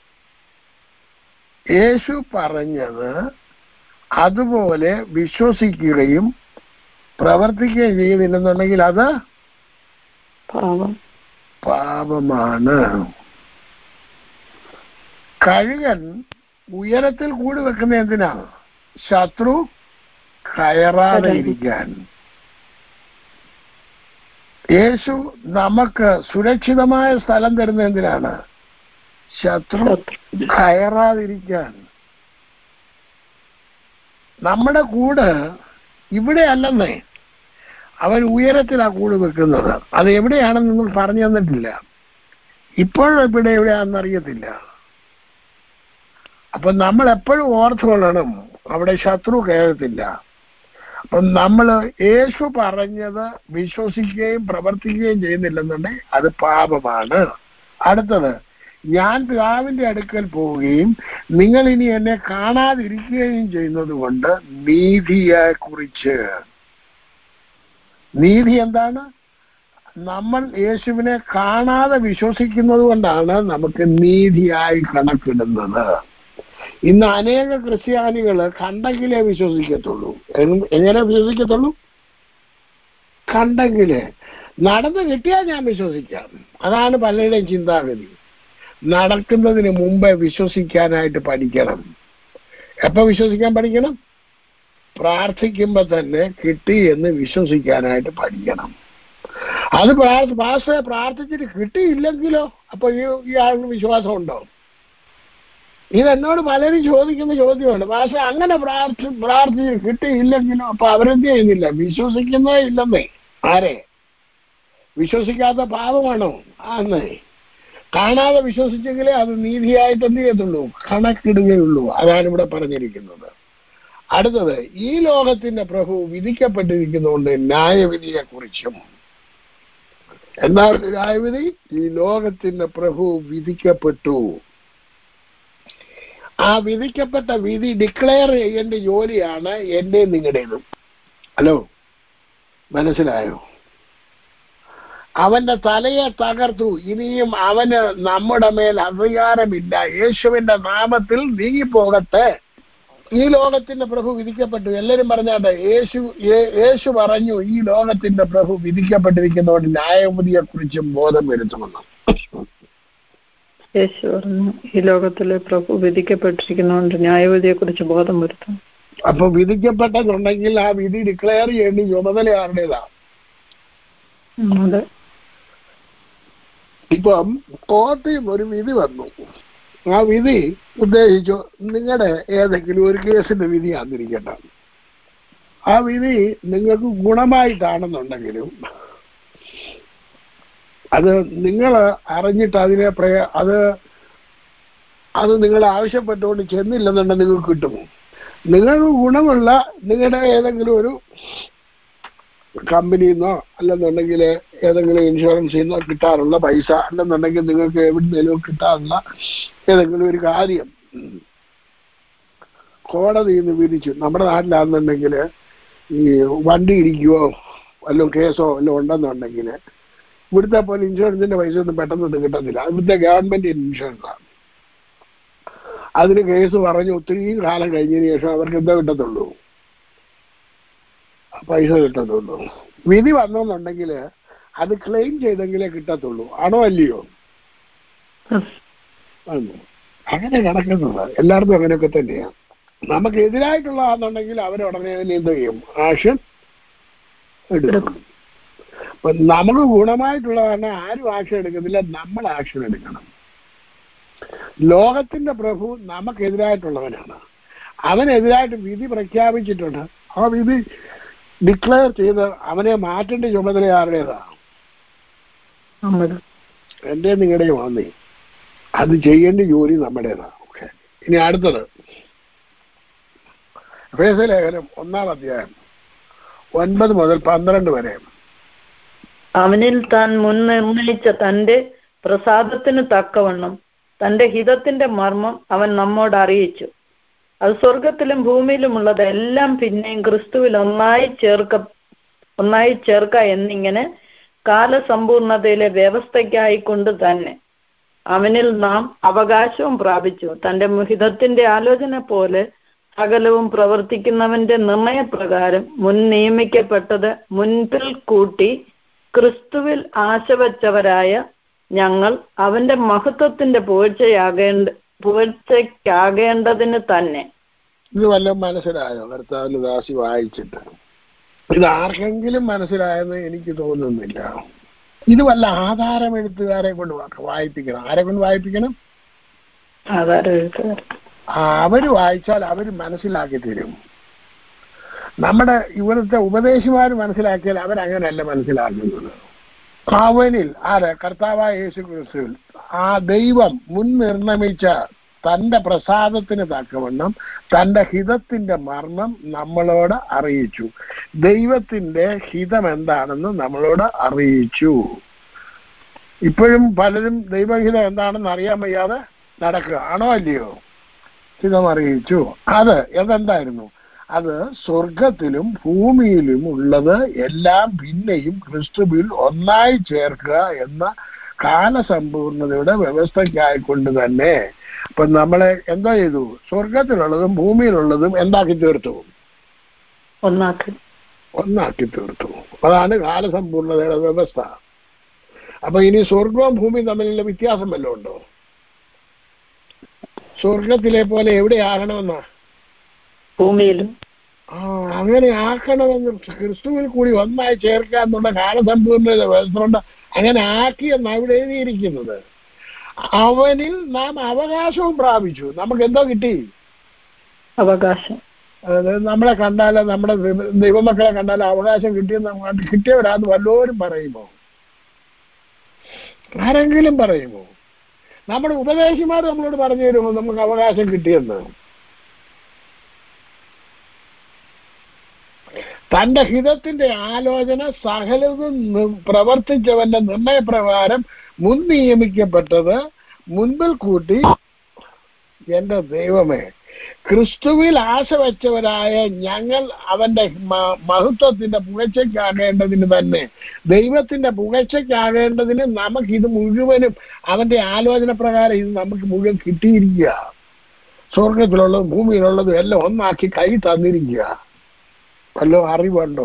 യേശു പറഞ്ഞത് അതുപോലെ വിശ്വസിക്കുകയും പ്രവർത്തിക്കുകയും ചെയ്യുന്നില്ലെന്നുണ്ടെങ്കിൽ അത് പാപം പാപമാണ് കഴുകൻ ഉയരത്തിൽ കൂടി വെക്കുന്ന എന്തിനാണ് ശത്രു കയറാതെ ഇരിക്കാൻ യേശു നമുക്ക് സുരക്ഷിതമായ സ്ഥലം തരുന്ന എന്തിനാണ് ശത്രു ശത്രു. കയറാതിരിക്കാൻ നമ്മുടെ കൂട് ഇവിടെ അല്ലെന്നേ അവൻ ഉയരത്തിലാ കൂട് വെക്കുന്നത് അത് എവിടെയാണെന്ന് നിങ്ങൾ പറഞ്ഞു തന്നിട്ടില്ല ഇപ്പോഴും ഇവിടെ എവിടെയാണെന്ന് അറിയത്തില്ല അപ്പൊ നമ്മൾ എപ്പോഴും ഓർത്തുകൊള്ളണം അവിടെ ശത്രു കയറത്തില്ല അപ്പം നമ്മൾ യേശു പറഞ്ഞത് വിശ്വസിക്കുകയും പ്രവർത്തിക്കുകയും ചെയ്യുന്നില്ലെന്നുണ്ടെങ്കിൽ അത് പാപമാണ് അടുത്തത് ഞാൻ പിതാവിന്റെ അടുക്കൽ പോവുകയും നിങ്ങൾ ഇനി എന്നെ കാണാതിരിക്കുകയും ചെയ്യുന്നത് കൊണ്ട് നീതിയെ കുറിച്ച് നീതി എന്താണ് നമ്മൾ യേശുവിനെ കാണാതെ വിശ്വസിക്കുന്നത് കൊണ്ടാണ് നമുക്ക് നീതിയായി കണക്കിടുന്നത് ഇന്ന് അനേക ക്രിസ്ത്യാനികൾ കണ്ടെങ്കിലേ വിശ്വസിക്കത്തുള്ളൂ എങ്- എങ്ങനെ വിശ്വസിക്കത്തുള്ളൂ കണ്ടെങ്കിലേ നടന്ന് കിട്ടിയാൽ ഞാൻ വിശ്വസിക്കാം അതാണ് പലരുടെയും ചിന്താഗതി നടക്കുന്നതിന് മുമ്പേ വിശ്വസിക്കാനായിട്ട് പഠിക്കണം എപ്പോ വിശ്വസിക്കാൻ പഠിക്കണം പ്രാർത്ഥിക്കുമ്പോ തന്നെ കിട്ടി എന്ന് വിശ്വസിക്കാനായിട്ട് പഠിക്കണം അത് പ്രാർത്ഥ പാസ്റ്ററെ പ്രാർത്ഥിച്ചിട്ട് കിട്ടിയില്ലെങ്കിലോ അപ്പൊ ഈ ഇയാൾക്ക് വിശ്വാസം ഉണ്ടോ ഇതെന്നോട് പലരും ചോദിക്കുന്ന ചോദ്യമാണ് പക്ഷെ അങ്ങനെ പ്രാർത്ഥി പ്രാർത്ഥിച്ച് കിട്ടിയില്ലെങ്കിലോ അപ്പൊ അവരെന്ത് ചെയ്യുന്നില്ല വിശ്വസിക്കുന്നേ ഇല്ലെന്നേ ആരെ വിശ്വസിക്കാത്ത പാപമാണോ ആന്നേ കാണാതെ വിശ്വസിച്ചെങ്കിലേ അത് നീതിയായിട്ട് എന്ത് ചെയ്യത്തുള്ളൂ കണക്കിടുകയുള്ളൂ അതാണ് ഇവിടെ പറഞ്ഞിരിക്കുന്നത് അടുത്തത് ഈ ലോകത്തിന്റെ പ്രഭു വിധിക്കപ്പെട്ടിരിക്കുന്നതുകൊണ്ട് ന്യായവിധിയെ കുറിച്ചും എന്താ ന്യായവിധി ഈ ലോകത്തിന്റെ പ്രഭു വിധിക്കപ്പെട്ടു ആ വിധിക്കപ്പെട്ട വിധി ഡിക്ലെയർ ചെയ്യേണ്ട ജോലിയാണ് എന്റെ നിങ്ങളുടേതും ഹലോ മനസ്സിലായോ അവന്റെ തലയെ തകർത്തു ഇനിയും അവന് നമ്മുടെ മേൽ അധികാരമില്ല യേശുവിന്റെ നാമത്തിൽ നീങ്ങിപ്പോകട്ടെ ഈ ലോകത്തിന്റെ പ്രഭു വിധിക്കപ്പെട്ടു എല്ലാരും പറഞ്ഞാട്ടെ യേശു യേ- യേശു പറഞ്ഞു ഈ ലോകത്തിന്റെ പ്രഭു വിധിക്കപ്പെട്ടിരിക്കുന്നതുകൊണ്ട് ന്യായവിധിയെ കുറിച്ചും ബോധം വരുത്തുമെന്ന് യേശു പറഞ്ഞു ഈ ലോകത്തിലെ പ്രഭു വിധിക്കപ്പെട്ടിരിക്കുന്നതുകൊണ്ട് ന്യായവിധിയെ കുറിച്ച് ബോധം വരുത്തും അപ്പൊ വിധിക്കപ്പെട്ടതുണ്ടെങ്കിൽ ആ വിധി ഡിക്ലെയർ ചെയ്യേണ്ട ചുമതല ആരുടേതാ ഉം, അതെ ഇപ്പം കോടതിയിൽ ഒരു വിധി വന്നു ആ വിധി ഉദ്ദേശിച്ചു നിങ്ങളുടെ ഏതെങ്കിലും ഒരു കേസിന്റെ വിധി ആന്നിരിക്കട്ടെ ആ വിധി നിങ്ങൾക്ക് ഗുണമായിട്ടാണെന്നുണ്ടെങ്കിലും അത് നിങ്ങൾ അറിഞ്ഞിട്ട് അതിനെ പ്രയ അത് അത് നിങ്ങൾ ആവശ്യപ്പെട്ടുകൊണ്ട് ചെന്നില്ലെന്നുണ്ടെങ്കിൽ നിങ്ങൾക്ക് കിട്ടുമോ നിങ്ങൾക്ക് ഗുണമുള്ള നിങ്ങളുടെ ഏതെങ്കിലും ഒരു കമ്പനിയിൽ നിന്നോ അല്ലെന്നുണ്ടെങ്കിൽ ഏതെങ്കിലും ഇൻഷുറൻസിൽ നിന്നോ കിട്ടാറുള്ള പൈസ അല്ലെന്നുണ്ടെങ്കിൽ നിങ്ങൾക്ക് എവിടുന്നേലും കിട്ടാറുള്ള ഏതെങ്കിലും ഒരു കാര്യം ഉം, കോടതിയിൽ നിന്ന് വിധിച്ചു നമ്മുടെ നാട്ടിലാണെന്നുണ്ടെങ്കിൽ ഈ വണ്ടി ഇടിക്കുകയോ വല്ലതും കേസോ വല്ലതും ഉണ്ടെന്നുണ്ടെങ്കിൽ ഇവിടുത്തെ പോലെ ഇൻഷുറൻസിന്റെ പൈസ ഒന്നും പെട്ടെന്നൊന്നും കിട്ടത്തില്ല ഇവിടുത്തെ ഗവൺമെന്റ് ഇൻഷുറൻസാണ് അതിന് കേസ് പറഞ്ഞ് ഒത്തിരി കാലം കഴിഞ്ഞതിന് ശേഷം അവർക്ക് എന്താ കിട്ടത്തുള്ളൂ പൈസ കിട്ടത്തുള്ളൂ വിധി വന്നെന്നുണ്ടെങ്കിൽ അത് ക്ലെയിം ചെയ്തെങ്കിലേ കിട്ടത്തുള്ളൂ ആണോ അല്ലയോ ആണ്. അങ്ങനെ നടക്കുന്നത് എല്ലായിടത്തും അങ്ങനെയൊക്കെ തന്നെയാണ് നമുക്ക് എതിരായിട്ടുള്ളതാണെന്നുണ്ടെങ്കിൽ അവരുടനെ തന്നെ എന്ത് ചെയ്യും ആക്ഷൻ എടുക്കും അപ്പൊ നമുക്ക് ഗുണമായിട്ടുള്ളതാണ് ആരും ആക്ഷൻ എടുക്കുന്നില്ല നമ്മൾ ആക്ഷൻ എടുക്കണം ലോകത്തിന്റെ പ്രഭു നമുക്കെതിരായിട്ടുള്ളവനാണ് അവനെതിരായിട്ട് വിധി പ്രഖ്യാപിച്ചിട്ടുണ്ട് ആ വിധി ഡിക്ലെയർ ചെയ്ത് അവനെ മാറ്റേണ്ട ചുമതല ആരുടേതാ നമ്മുടെ എൻ്റെ നിങ്ങളുടെയും വന്നേ അത് ചെയ്യേണ്ട ജോലി നമ്മുടേതാ ഓക്കെ ഇനി അടുത്തത് ഫേസ ലേഖനം ഒന്നാം അധ്യായം ഒൻപത് മുതൽ പന്ത്രണ്ട് വരെ അവനിൽ താൻ മുൻ നിർണയിച്ച തന്റെ പ്രസാദത്തിന് തക്കവണ്ണം തന്റെ ഹിതത്തിന്റെ മർമ്മം അവൻ നമ്മോട് അറിയിച്ചു അത് സ്വർഗത്തിലും ഭൂമിയിലുമുള്ളത് എല്ലാം പിന്നെയും ക്രിസ്തുവിൽ ഒന്നായി ചേർക്ക ഒന്നായി ചേർക്ക എന്നിങ്ങനെ കാലസമ്പൂർണതയിലെ വ്യവസ്ഥയ്ക്കായിക്കൊണ്ട് തന്നെ അവനിൽ നാം അവകാശവും പ്രാപിച്ചു തന്റെ ഹിതത്തിന്റെ ആലോചന പോലെ സകലവും പ്രവർത്തിക്കുന്നവന്റെ നിർണയപ്രകാരം മുൻ നിയമിക്കപ്പെട്ടത് മുൻപിൽ കൂട്ടി ക്രിസ്തുവിൽ ആശ വച്ചവരായ ഞങ്ങൾ അവന്റെ മഹത്വത്തിന്റെ പുകഴ്ചയാകേണ്ട പുകഴ്ചയ്ക്കാകേണ്ടതിന് തന്നെ ഇത് വല്ലതും മനസ്സിലായോ കർത്താവിന് ദാസി വായിച്ചിട്ട് ഇത് ആർക്കെങ്കിലും മനസ്സിലായെന്ന് എനിക്ക് തോന്നുന്നില്ല ഇത് വല്ല ആധാരം എഴുത്തുകാരെ കൊണ്ട് വാ- വായിപ്പിക്കണം ആരെ കൊണ്ട് വായിപ്പിക്കണം ആധാരം എഴുത്തുകാർ ആ, അവര് വായിച്ചാൽ അവര് മനസ്സിലാക്കി തരും നമ്മുടെ ഇവിടുത്തെ ഉപദേശിമാർ മനസ്സിലാക്കിയാൽ അവരങ്ങനെയല്ല മനസ്സിലാക്കുന്നത് അവനിൽ ആര് കർത്താവായ യേശു ക്രിസ്തുവിൽ ആ ദൈവം മുൻ നിർണമിച്ച തന്റെ പ്രസാദത്തിന് തക്കവണ്ണം തന്റെ ഹിതത്തിന്റെ മർമ്മം നമ്മളോട് അറിയിച്ചു ദൈവത്തിന്റെ ഹിതം എന്താണെന്ന് നമ്മളോട് അറിയിച്ചു ഇപ്പോഴും പലരും ദൈവഹിതം എന്താണെന്ന് അറിയാൻ വയ്യാതെ നടക്കുക ആണോ അല്ലയോ ഹിതം അറിയിച്ചു അത് അതെന്തായിരുന്നു അത് സ്വർഗത്തിലും ഭൂമിയിലും ഉള്ളത് എല്ലാം പിന്നെയും ക്രിസ്തുവിൽ ഒന്നായി ചേർക്കുക എന്ന കാലസമ്പൂർണതയുടെ വ്യവസ്ഥയ്ക്കായിക്കൊണ്ട് തന്നെ അപ്പൊ നമ്മളെ എന്താ ചെയ്തു സ്വർഗത്തിലുള്ളതും ഭൂമിയിലുള്ളതും എന്താക്കി തീർത്തു ഒന്നാക്കി ഒന്നാക്കി തീർത്തു അതാണ് കാലസമ്പൂർണതയുടെ വ്യവസ്ഥ അപ്പൊ ഇനി സ്വർഗവും ഭൂമിയും തമ്മിലുള്ള വ്യത്യാസം വല്ലതും ഉണ്ടോ സ്വർഗത്തിലെ പോലെ എവിടെ ആകണമെന്നാ ഭൂമിയിലും ആ അങ്ങനെ ആക്കണമെന്ന് ക്രിസ്തുവിൽ കൂടി ഒന്നായി ചേർക്കുക എന്നുള്ള കാലസമ്പൂർണ്ണത വ്യവസ്ഥ അങ്ങനെ ആക്കിയെന്നാണ് ഇവിടെ എഴുതിയിരിക്കുന്നത് അവനിൽ നാം അവകാശവും പ്രാപിച്ചു നമുക്ക് എന്തോ കിട്ടി അവകാശം അതായത് നമ്മളെ കണ്ടാലോ നമ്മുടെ ദൈവ- ദൈവമക്കളെ കണ്ടാലോ അവകാശം കിട്ടിയെന്ന് അങ്ങോട്ട് കിട്ടിയവരാന്ന് വല്ലവരും പറയുമോ ആരെങ്കിലും പറയുമോ നമ്മുടെ ഉപദേശിമാർ നമ്മളോട് പറഞ്ഞു തരുമോ നമുക്ക് അവകാശം കിട്ടിയെന്ന് തന്റെ ഹിതത്തിന്റെ ആലോചന സകലതും നി- പ്രവർത്തിച്ചവന്റെ നിർണയപ്രകാരം മുൻ നിയമിക്കപ്പെട്ടത് മുൻപിൽ കൂട്ടി എന്റെ ദൈവമേ ക്രിസ്തുവിൽ ആശ വെച്ചവരായ ഞങ്ങൾ അവന്റെ മ- മഹത്വത്തിന്റെ പുകഴ്ചയ്ക്കാകേണ്ടതിന് തന്നെ ദൈവത്തിന്റെ പുകഴ്ചയ്ക്കാകേണ്ടതിന് നമുക്ക് ഇത് മുഴുവനും അവന്റെ ആലോചന പ്രകാരം ഇത് നമുക്ക് മുഴുവൻ കിട്ടിയിരിക്കുക സ്വർഗത്തിലുള്ളതും ഭൂമിയിലുള്ളതും എല്ലാം ഒന്നാക്കി കൈ തന്നിരിക്കുക വല്ലോ അറിവുണ്ടോ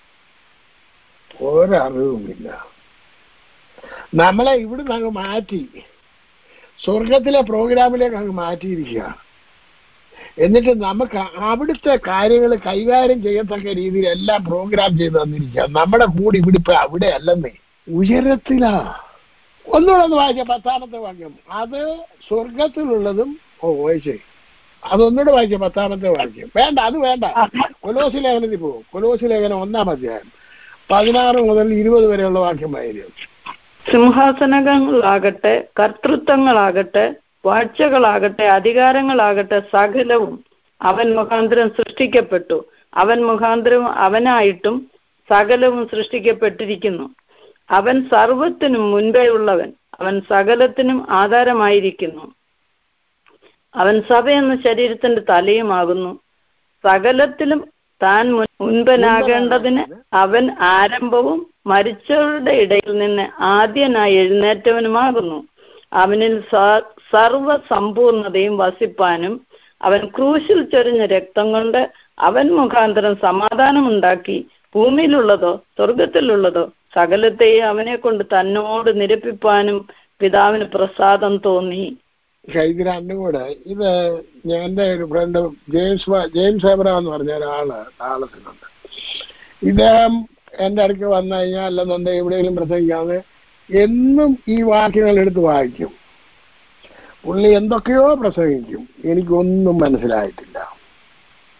ഒരറിവുമില്ല നമ്മളെ ഇവിടുന്ന് അങ്ങ് മാറ്റി സ്വർഗത്തിലെ പ്രോഗ്രാമിലേക്ക് അങ്ങ് മാറ്റിയിരിക്കുക എന്നിട്ട് നമുക്ക് അവിടുത്തെ കാര്യങ്ങൾ കൈകാര്യം ചെയ്യത്തക്ക രീതിയിൽ എല്ലാം പ്രോഗ്രാം ചെയ്ത് തന്നിരിക്കുക നമ്മുടെ കൂടി ഇവിടെ ഇപ്പൊ അവിടെ അല്ലെന്നേ ഉയരത്തിലാ ഒന്നുകൂടെ ഒന്ന് വായിച്ച പത്താമത്തെ വാക്യം അത് സ്വർഗത്തിലുള്ളതും ഓ വായിച്ചേ അതൊന്നുകൂടെ വായിച്ച പത്താമത്തെ വാക്യം വേണ്ട അത് വേണ്ട കൊലോസി ലേഖനത്തിൽ പോകും കൊലോസി ലേഖനം ഒന്നാം അധ്യായം പതിനാറ് മുതൽ ഇരുപത് വരെയുള്ള വാക്യം വായിക്കും സിംഹാസനങ്ങളാകട്ടെ കർത്തൃത്വങ്ങളാകട്ടെ വാഴ്ചകളാകട്ടെ അധികാരങ്ങളാകട്ടെ സകലവും അവൻ മുഖാന്തരം സൃഷ്ടിക്കപ്പെട്ടു അവൻ മുഖാന്തരം അവനായിട്ടും സകലവും സൃഷ്ടിക്കപ്പെട്ടിരിക്കുന്നു അവൻ സർവത്തിനും മുൻപേ ഉള്ളവൻ അവൻ സകലത്തിനും ആധാരമായിരിക്കുന്നു അവൻ സഭ എന്ന ശരീരത്തിന്റെ തലയുമാകുന്നു സകലത്തിലും താൻ മുൻ- മുൻപനാകേണ്ടതിന് അവൻ ആരംഭവും മരിച്ചവരുടെ ഇടയിൽ നിന്ന് ആദ്യനായി എഴുന്നേറ്റവനുമാകുന്നു അവനിൽ സ- സർവസമ്പൂർണതയും വസിപ്പാനും അവൻ ക്രൂശിൽ ചൊരിഞ്ഞ രക്തം കൊണ്ട് അവൻ മുഖാന്തരം സമാധാനമുണ്ടാക്കി ഭൂമിയിലുള്ളതോ സ്വർഗത്തിലുള്ളതോ സകലത്തെയും അവനെ കൊണ്ട് തന്നോട് നിരപ്പിപ്പാനും പിതാവിന് പ്രസാദം തോന്നി ഇതിന് കൂടെ ഇത് ഞാൻ എൻ്റെ ഒരു ഫ്രണ്ട് ജെയിംസ് വ- ജെയിംസ് എബ്രഹാം എന്ന് പറഞ്ഞ ഒരാള് താളത്തിലുണ്ട് ഇദ്ദേഹം എൻ്റെ അടുക്ക് വന്നു കഴിഞ്ഞാൽ അല്ലെന്നുണ്ടെങ്കിൽ എവിടെയെങ്കിലും പ്രസംഗിക്കാതെ എന്നും ഈ വാക്യങ്ങൾ എടുത്ത് വായിക്കും പുള്ളി എന്തൊക്കെയോ പ്രസംഗിക്കും എനിക്കൊന്നും മനസ്സിലായിട്ടില്ല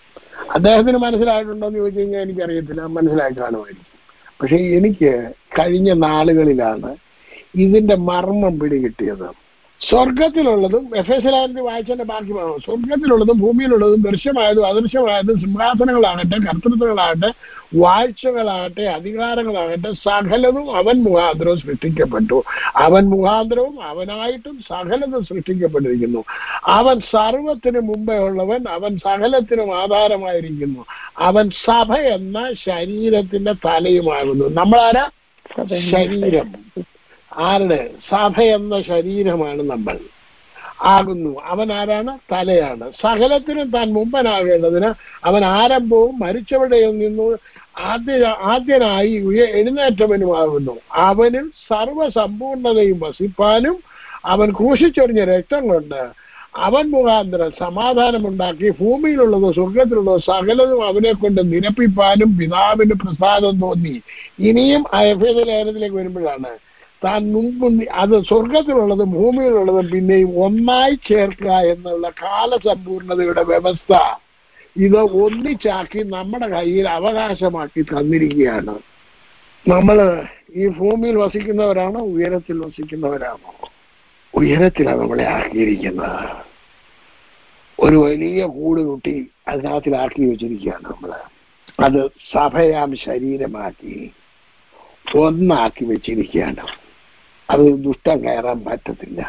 അദ്ദേഹത്തിന് മനസ്സിലായിട്ടുണ്ടോ എന്ന് ചോദിച്ചു കഴിഞ്ഞാൽ എനിക്കറിയത്തില്ല മനസ്സിലായി കാണുമായിരിക്കും പക്ഷെ എനിക്ക് കഴിഞ്ഞ നാളുകളിലാണ് ഇതിന്റെ മർമ്മം പിടികിട്ടിയത് സ്വർഗത്തിലുള്ളതും എഫ് എസ് ലാൻഡ് വായിച്ചതിന്റെ ബാക്കി ഭാഗം സ്വർഗത്തിലുള്ളതും ഭൂമിയിലുള്ളതും ദൃശ്യമായതും അദൃശ്യമായതും സിംഹാസനങ്ങളാകട്ടെ കർത്തൃത്വങ്ങളാകട്ടെ വാഴ്ചകളാകട്ടെ അധികാരങ്ങളാകട്ടെ സകലതും അവൻ മുഖാന്തരവും സൃഷ്ടിക്കപ്പെട്ടു അവൻ മുഖാന്തരവും അവനായിട്ടും സകലതും സൃഷ്ടിക്കപ്പെട്ടിരിക്കുന്നു അവൻ സർവത്തിനു മുമ്പേ ഉള്ളവൻ അവൻ സകലത്തിനും ആധാരമായിരിക്കുന്നു അവൻ സഭ എന്ന ശരീരത്തിന്റെ തലയുമാകുന്നു നമ്മളാരാ ശരീരം ആരുടെ സഭ എന്ന ശരീരമാണ് നമ്മൾ ആകുന്നു അവൻ ആരാണ് തലയാണ് സകലത്തിനും താൻ മുമ്പനാകേണ്ടതിന് അവൻ ആരംഭവും മരിച്ചവരുടെയിൽ നിന്നു ആദ്യ ആദ്യനായി ഉയ- എഴുന്നേറ്റവനുമാകുന്നു അവനിൽ സർവസമ്പൂർണതയും വസിപ്പാനും അവൻ ക്രൂശിച്ചൊരിഞ്ഞ രക്തം കൊണ്ട് അവൻ മുഖാന്തരം സമാധാനമുണ്ടാക്കി ഭൂമിയിലുള്ളത് സ്വർഗത്തിലുള്ളത് സകലതും അവനെ കൊണ്ട് നിരപ്പിപ്പാനും പിതാവിന് പ്രസാദം തോന്നി ഇനിയും ആ എഫ് ലേഖനത്തിലേക്ക് വരുമ്പോഴാണ് താൻ മുമ്പ് അത് സ്വർഗത്തിലുള്ളതും ഭൂമിയിലുള്ളതും പിന്നെയും ഒന്നായി ചേർക്കുക എന്നുള്ള കാലസമ്പൂർണതയുടെ വ്യവസ്ഥ ഇത് ഒന്നിച്ചാക്കി നമ്മുടെ കയ്യിൽ അവകാശമാക്കി തന്നിരിക്കുകയാണ് നമ്മൾ ഈ ഭൂമിയിൽ വസിക്കുന്നവരാണോ ഉയരത്തിൽ വസിക്കുന്നവരാണോ ഉയരത്തിലാണ് നമ്മളെ ആക്കിയിരിക്കുന്നത് ഒരു വലിയ കൂട് കുട്ടി അതിനകത്തിലാക്കി വെച്ചിരിക്കുകയാണ് നമ്മള് അത് സഭയാം ശരീരമാക്കി ഒന്നാക്കി വെച്ചിരിക്കുകയാണ് അത് ദുഷ്ടം കയറാൻ പറ്റത്തില്ല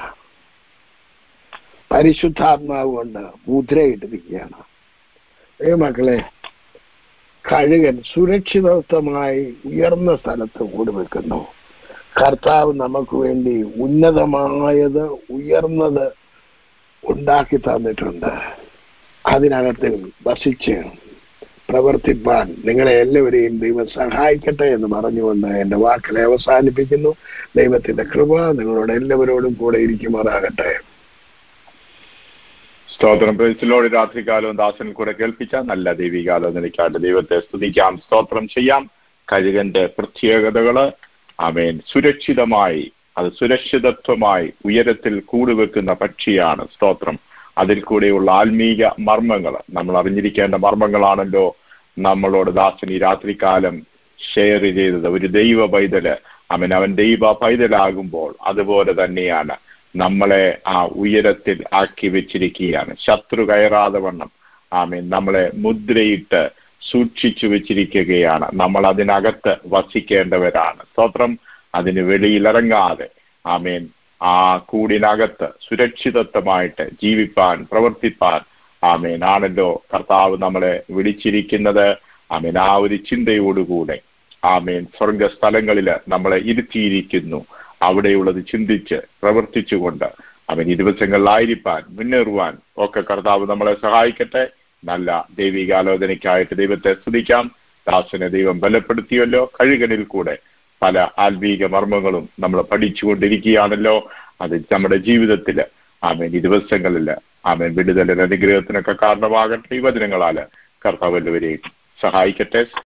പരിശുദ്ധാത്മാവ് കൊണ്ട് മുദ്രയിട്ടിരിക്കുകയാണ് ഏ മക്കളെ കഴുകൻ സുരക്ഷിതത്വമായി ഉയർന്ന സ്ഥലത്ത് കൂടി വെക്കുന്നു കർത്താവ് നമുക്ക് വേണ്ടി ഉന്നതമായത് ഉയർന്നത് ഉണ്ടാക്കി തന്നിട്ടുണ്ട് അതിനകത്ത് വസിച്ച് പ്രവർത്തിപ്പാൻ നിങ്ങളെ എല്ലാവരെയും ദൈവം സഹായിക്കട്ടെ എന്ന് പറഞ്ഞുകൊണ്ട് എന്റെ വാക്കിനെ അവസാനിപ്പിക്കുന്നു ദൈവത്തിന്റെ കൃപ നിങ്ങളോട് എല്ലാവരോടും കൂടെ ഇരിക്കുമാറാകട്ടെ സ്തോത്രം പ്രേസിലോട് രാത്രികാലവും ദാസനിൽ കൂടെ കേൾപ്പിച്ച നല്ല ദൈവികാലോചനയ്ക്കായിട്ട് ദൈവത്തെ സ്തുതിക്കാം സ്തോത്രം ചെയ്യാം കഴുകന്റെ പ്രത്യേകതകള് അമേൻ സുരക്ഷിതമായി അത് സുരക്ഷിതത്വമായി ഉയരത്തിൽ കൂടുവെക്കുന്ന പക്ഷിയാണ് സ്തോത്രം അതിൽ കൂടെയുള്ള ആത്മീക മർമ്മങ്ങൾ നമ്മൾ അറിഞ്ഞിരിക്കേണ്ട മർമ്മങ്ങളാണല്ലോ നമ്മളോട് ദാസൻ ഈ രാത്രികാലം ഷെയർ ചെയ്തത് ഒരു ദൈവ പൈതല് അവൻ അവൻ ദൈവ പൈതലാകുമ്പോൾ അതുപോലെ തന്നെയാണ് നമ്മളെ ആ ഉയരത്തിൽ ആക്കി വെച്ചിരിക്കുകയാണ് ശത്രു കയറാതെ വണ്ണം ആമീൻ നമ്മളെ മുദ്രയിട്ട് സൂക്ഷിച്ചു വെച്ചിരിക്കുകയാണ് നമ്മൾ അതിനകത്ത് വസിക്കേണ്ടവരാണ് സ്തോത്രം അതിന് വെളിയിലിറങ്ങാതെ ആമീൻ ആ കൂടിനകത്ത് സുരക്ഷിതത്വമായിട്ട് ജീവിപ്പാൻ പ്രവർത്തിപ്പാൻ ആമീൻ ആണല്ലോ കർത്താവ് നമ്മളെ വിളിച്ചിരിക്കുന്നത് ആമീൻ ആ ഒരു ചിന്തയോടുകൂടെ ആമീൻ സ്വർഗ സ്ഥലങ്ങളിൽ നമ്മളെ ഇരുത്തിയിരിക്കുന്നു അവിടെയുള്ളത് ചിന്തിച്ച് പ്രവർത്തിച്ചുകൊണ്ട് അവൻ ഈ ദിവസങ്ങളിലായിരിക്കാൻ മുന്നേറുവാൻ ഒക്കെ കർത്താവ് നമ്മളെ സഹായിക്കട്ടെ നല്ല ദൈവികാലോചനയ്ക്കായിട്ട് ദൈവത്തെ സ്തുതിക്കാം ദാസനെ ദൈവം ബലപ്പെടുത്തിയല്ലോ കഴുകനിൽ കൂടെ പല ആത്മീക മർമ്മങ്ങളും നമ്മൾ പഠിച്ചുകൊണ്ടിരിക്കുകയാണല്ലോ അത് നമ്മുടെ ജീവിതത്തിൽ ആമേൻ ഈ ദിവസങ്ങളിൽ ആമേൻ വിടുതലിന് അനുഗ്രഹത്തിനൊക്കെ കാരണമാകട്ടെ ഈ വചനങ്ങളാല് കർത്താവ് എല്ലാവരെയും സഹായിക്കട്ടെ